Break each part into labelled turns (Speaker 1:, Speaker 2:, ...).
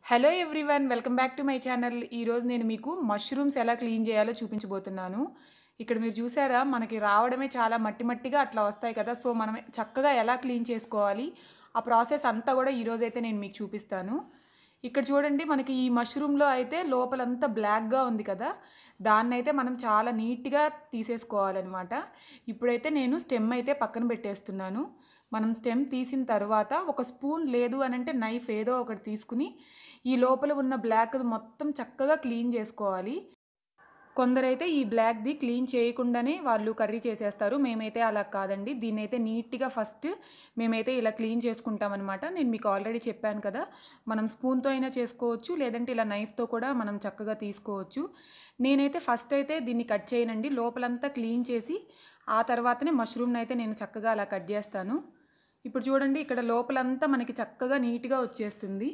Speaker 1: hello everyone welcome back to my channel ఈరోజు నేను మీకు మష్రూమ్స్ ఎలా క్లీన్ చేయాలో చూపించబోతున్నాను ఇక్కడ మీరు చూసారా మనకి రావడమే చాలా మట్టి మట్టిగా అట్లా వస్తాయి కదా సో మనం చక్కగా ఎలా క్లీన్ చేసుకోవాలి ఆ ప్రాసెస్ అంతా కూడా ఈరోజు అయితే నేను మీకు చూపిస్తాను ఇక్కడ చూడండి మనకి ఈ మష్రూమ్లో అయితే లోపలంతా బ్లాక్గా ఉంది కదా దాన్ని అయితే మనం చాలా నీట్గా తీసేసుకోవాలన్నమాట ఇప్పుడైతే నేను స్టెమ్ అయితే పక్కన పెట్టేస్తున్నాను మనం స్టెమ్ తీసిన తర్వాత ఒక స్పూన్ లేదు అని అంటే నైఫ్ ఏదో ఒకటి తీసుకుని ఈ లోపల ఉన్న బ్లాక్ మొత్తం చక్కగా క్లీన్ చేసుకోవాలి కొందరైతే ఈ బ్లాక్ది క్లీన్ చేయకుండానే వాళ్ళు కర్రీ చేసేస్తారు మేమైతే అలా కాదండి దీన్ని అయితే నీట్గా ఫస్ట్ మేమైతే ఇలా క్లీన్ చేసుకుంటామన్నమాట నేను మీకు ఆల్రెడీ చెప్పాను కదా మనం స్పూన్తో అయినా చేసుకోవచ్చు లేదంటే ఇలా నైఫ్తో కూడా మనం చక్కగా తీసుకోవచ్చు నేనైతే ఫస్ట్ అయితే దీన్ని కట్ చేయనండి లోపలంతా క్లీన్ చేసి ఆ తర్వాతనే మష్రూమ్ని అయితే నేను చక్కగా అలా కట్ చేస్తాను ఇప్పుడు చూడండి ఇక్కడ లోపలంతా మనకి చక్కగా నీట్గా వచ్చేస్తుంది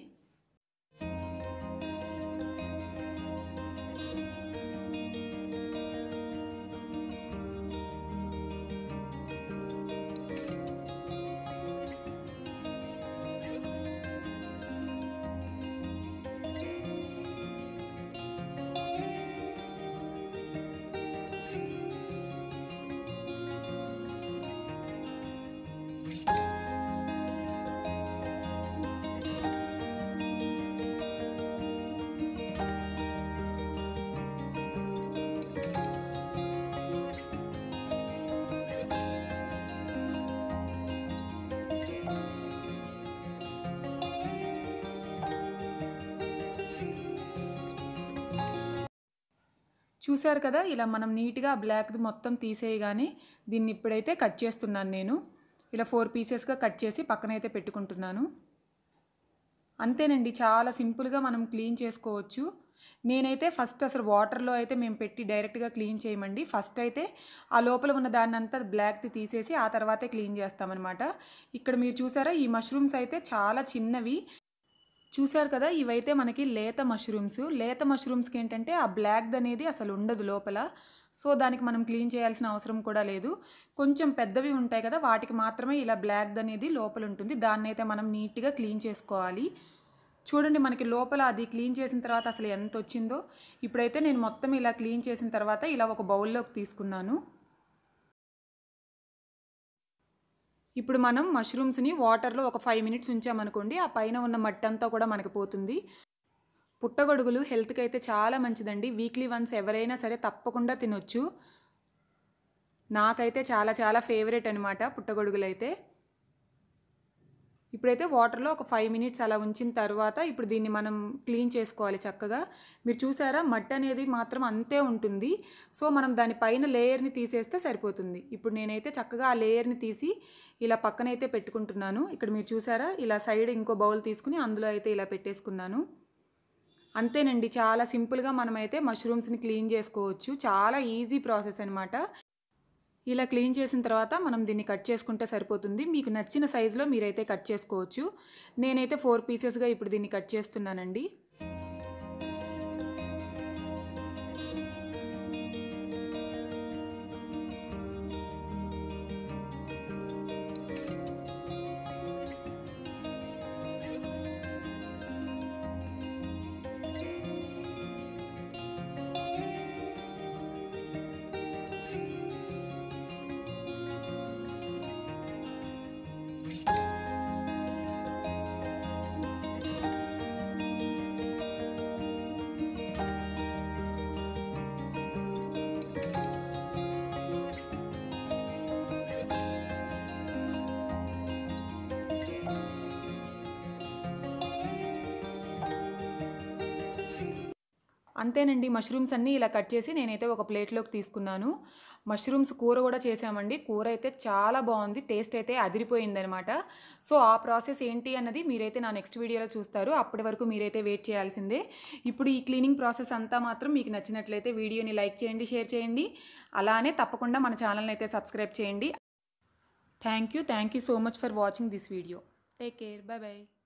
Speaker 1: చూశారు కదా ఇలా మనం నీట్గా బ్లాక్ది మొత్తం తీసేయగానే దీన్ని ఇప్పుడైతే కట్ చేస్తున్నాను నేను ఇలా ఫోర్ పీసెస్గా కట్ చేసి పక్కనైతే పెట్టుకుంటున్నాను అంతేనండి చాలా సింపుల్గా మనం క్లీన్ చేసుకోవచ్చు నేనైతే ఫస్ట్ అసలు వాటర్లో అయితే మేము పెట్టి డైరెక్ట్గా క్లీన్ చేయమండి ఫస్ట్ అయితే ఆ లోపల ఉన్న దాన్ని అంతా బ్లాక్ది తీసేసి ఆ తర్వాతే క్లీన్ చేస్తామన్నమాట ఇక్కడ మీరు చూసారా ఈ మష్రూమ్స్ అయితే చాలా చిన్నవి చూశారు కదా ఇవైతే మనకి లేత మష్రూమ్స్ లేత మష్రూమ్స్కి ఏంటంటే ఆ బ్లాక్ది అనేది అసలు ఉండదు లోపల సో దానికి మనం క్లీన్ చేయాల్సిన అవసరం కూడా లేదు కొంచెం పెద్దవి ఉంటాయి కదా వాటికి మాత్రమే ఇలా బ్లాక్ది అనేది లోపల ఉంటుంది దాన్ని అయితే మనం నీట్గా క్లీన్ చేసుకోవాలి చూడండి మనకి లోపల అది క్లీన్ చేసిన తర్వాత అసలు ఎంత వచ్చిందో ఇప్పుడైతే నేను మొత్తం ఇలా క్లీన్ చేసిన తర్వాత ఇలా ఒక బౌల్లోకి తీసుకున్నాను ఇప్పుడు మనం మష్రూమ్స్ని వాటర్లో ఒక ఫైవ్ మినిట్స్ ఉంచామనుకోండి ఆ పైన ఉన్న మట్టి అంతా కూడా మనకి పోతుంది పుట్టగొడుగులు హెల్త్కి అయితే చాలా మంచిదండి వీక్లీ వన్స్ ఎవరైనా సరే తప్పకుండా తినొచ్చు నాకైతే చాలా చాలా ఫేవరెట్ అనమాట పుట్టగొడుగులు అయితే ఇప్పుడైతే వాటర్లో ఒక ఫైవ్ మినిట్స్ అలా ఉంచిన తర్వాత ఇప్పుడు దీన్ని మనం క్లీన్ చేసుకోవాలి చక్కగా మీరు చూసారా మట్టి అనేది మాత్రం అంతే ఉంటుంది సో మనం దాని పైన లేయర్ని తీసేస్తే సరిపోతుంది ఇప్పుడు నేనైతే చక్కగా ఆ లేయర్ని తీసి ఇలా పక్కనైతే పెట్టుకుంటున్నాను ఇక్కడ మీరు చూసారా ఇలా సైడ్ ఇంకో బౌల్ తీసుకుని అందులో అయితే ఇలా పెట్టేసుకున్నాను అంతేనండి చాలా సింపుల్గా మనమైతే మష్రూమ్స్ని క్లీన్ చేసుకోవచ్చు చాలా ఈజీ ప్రాసెస్ అనమాట ఇలా క్లీన్ చేసిన తర్వాత మనం దీన్ని కట్ చేసుకుంటే సరిపోతుంది మీకు నచ్చిన సైజులో మీరైతే కట్ చేసుకోవచ్చు నేనైతే ఫోర్ పీసెస్గా ఇప్పుడు దీన్ని కట్ చేస్తున్నానండి అంతేనండి మష్రూమ్స్ అన్నీ ఇలా కట్ చేసి నేనైతే ఒక ప్లేట్లోకి తీసుకున్నాను మష్రూమ్స్ కూర కూడా చేసామండి కూర అయితే చాలా బాగుంది టేస్ట్ అయితే అదిరిపోయిందనమాట సో ఆ ప్రాసెస్ ఏంటి అన్నది మీరైతే నా నెక్స్ట్ వీడియోలో చూస్తారు అప్పటి వరకు మీరైతే వెయిట్ చేయాల్సిందే ఇప్పుడు ఈ క్లీనింగ్ ప్రాసెస్ అంతా మాత్రం మీకు నచ్చినట్లయితే వీడియోని లైక్ చేయండి షేర్ చేయండి అలానే తప్పకుండా మన ఛానల్ని అయితే సబ్స్క్రైబ్ చేయండి thank you thank you so much for watching this video take care bye by